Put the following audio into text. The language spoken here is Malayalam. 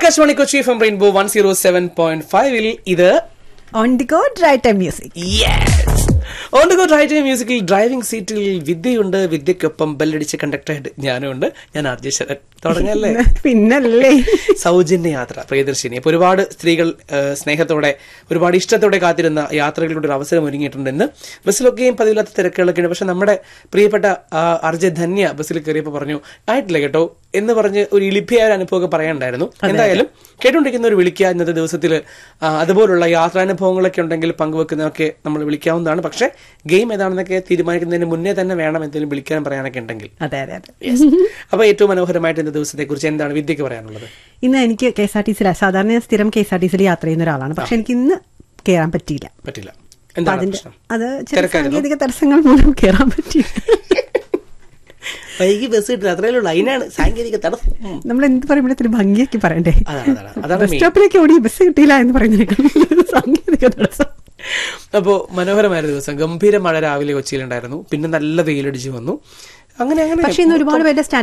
Akashvani Kochi F M rainbow one zero seven point ഫൈവിൽ ഇത് on the go right time music yes on go drive മ്യൂസിക്കിൽ ഡ്രൈവിംഗ് സീറ്റിൽ വിദ്യയുണ്ട് വിദ്യക്കൊപ്പം ബെല്ലടിച്ച് കണ്ടക്ടറായിട്ട് ഞാനും ഉണ്ട് ഞാൻ ആർ ജെ ശരൺ തുടങ്ങല്ലേ പിന്നല്ലേ സൗജന്യ യാത്ര പ്രിയദർശിനി അപ്പൊ ഒരുപാട് സ്ത്രീകൾ ആ, സ്നേഹത്തോടെ ഒരുപാട് ഇഷ്ടത്തോടെ കാത്തിരുന്ന യാത്രകളിലൂടെ ഒരു അവസരം ഒരുങ്ങിയിട്ടുണ്ട് ഇന്ന് ബസ്സിലൊക്കെയും പതിവില്ലാത്ത തിരക്കുകളൊക്കെ ഉണ്ട് പക്ഷെ നമ്മുടെ പ്രിയപ്പെട്ട ആ, അർജ ധന്യ ബസ്സിൽ കയറിയപ്പോൾ പറഞ്ഞു ആയിട്ടില്ല കേട്ടോ എന്ന് പറഞ്ഞ് ഒരു ഇളിഭ്യായ ഒരു അനുഭവമൊക്കെ പറയാനുണ്ടായിരുന്നു എന്തായാലും കേട്ടുകൊണ്ടിരിക്കുന്ന ഒരു വിളിക്കുക ഇന്നത്തെ ദിവസത്തിൽ അതുപോലുള്ള യാത്രാനുഭവങ്ങളൊക്കെ ഉണ്ടെങ്കിൽ പങ്കുവെക്കുന്നതൊക്കെ നമ്മൾ വിളിക്കാവുന്നതാണ് പക്ഷേ ഗെയിം ഏതാണെന്നൊക്കെ തീരുമാനിക്കുന്നതിന് മുന്നേ തന്നെ വേണം എന്തെങ്കിലും വിളിക്കാനും പറയാനൊക്കെ ഉണ്ടെങ്കിൽ അതെ അതെ അതെ Yes. അപ്പൊ ഏറ്റവും മനോഹരമായിട്ട് ഇന്നത്തെ ദിവസത്തെ കുറിച്ച് എന്താണ് വിദ്യക്ക് പറയാനുള്ളത് ഇന്ന് എനിക്ക് കെ എസ് ആർ ടി സിയിലാണ് സാധാരണ ഞാൻ സ്ഥിരം കെ എസ് ആർ ടി സിയിൽ യാത്ര ചെയ്യുന്ന ഒരാളാണ് പക്ഷെ എനിക്ക് ഇന്ന് കയറാൻ പറ്റിയില്ല പറ്റില്ല അപ്പൊ എന്താണ് അതിന്റെ പ്രശ്നം അത് ചില തിരക്കായിരുന്നോ? സാങ്കേതിക തടസ്സങ്ങൾ മൂലം കയറാൻ പറ്റി വൈകി ബസ് കിട്ടില്ല അത്രയേ ഉള്ളൂ അതിനാണ് സാങ്കേതിക തടസ്സം ഉം. നമ്മൾ എന്ത് പറയുമ്പോഴത്തേന് ഭംഗിയാക്കി പറയണ്ടേ അതാണ് അതാണ് അതാണ് ബസ് main. സ്റ്റോപ്പിലേക്ക് ഓടി ബസ് കിട്ടിയില്ല എന്ന് പറയുന്നതിനേക്കാൾ സാങ്കേതിക തടസ്സം അപ്പോ മനോഹരമായ ഒരു ദിവസം ഗംഭീര മഴ രാവിലെ കൊച്ചിയിലുണ്ടായിരുന്നു പിന്നെ നല്ല വെയിലടിച്ചു വന്നു അങ്ങനെ അങ്ങനെ പക്ഷെ ഇന്ന് ഒരുപാട് പേരുടെ